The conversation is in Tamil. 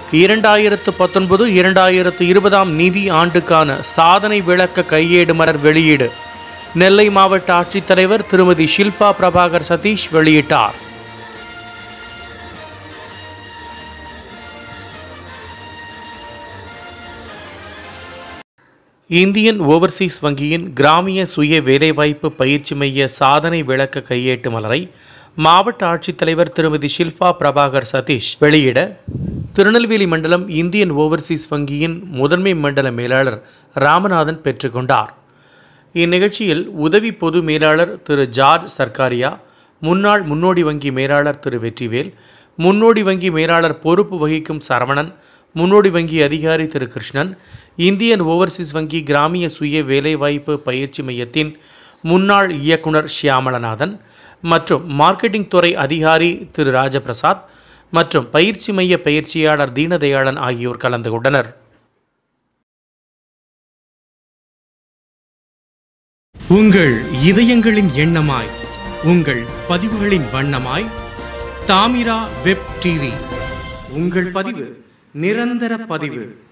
இரண்டாயிரத்து பத்தொன்பது இரண்டாயிரத்து இருபதாம் நிதி ஆண்டுக்கான சாதனை விளக்க கையேடு மலர் வெளியீடு நெல்லை மாவட்ட ஆட்சித்தலைவர் திருமதி ஷில்பா பிரபாகர் சதீஷ் வெளியிட்டார் இந்தியன் ஓவர்சீஸ் வங்கியின் கிராமிய சுய வேலைவாய்ப்பு பயிற்சி மைய சாதனை விளக்க கையேட்டு மலரை மாவட்ட ஆட்சித்தலைவர் திருமதி ஷில்பா பிரபாகர் சதீஷ் வெளியிட திருநெல்வேலி மண்டலம் இந்தியன் ஓவர்சீஸ் வங்கியின் முதன்மை மண்டல மேலாளர் ராமநாதன் பெற்றுக்கொண்டார் இந்நிகழ்ச்சியில் உதவி பொது மேலாளர் திரு ஜார்ஜ் சர்க்காரியா முன்னாள் முன்னோடி வங்கி மேலாளர் திரு வெற்றிவேல் முன்னோடி வங்கி மேலாளர் பொறுப்பு வகிக்கும் சரவணன் முன்னோடி வங்கி அதிகாரி திரு கிருஷ்ணன் இந்தியன் ஓவர்சீஸ் வங்கி கிராமிய சுய வேலைவாய்ப்பு பயிற்சி மையத்தின் முன்னாள் இயக்குனர் ஷியாமலநாதன் மற்றும் மார்க்கெட்டிங் துறை அதிகாரி திரு ராஜபிரசாத் மற்றும் பயிற்சி மைய பயிற்சியாளர் தீனதயாளன் ஆகியோர் கலந்து கொண்டனர் உங்கள் இதயங்களின் எண்ணமாய் உங்கள் பதிவுகளின் வண்ணமாய் தாமிரா வெப் டிவி உங்கள் பதிவு நிரந்தர பதிவு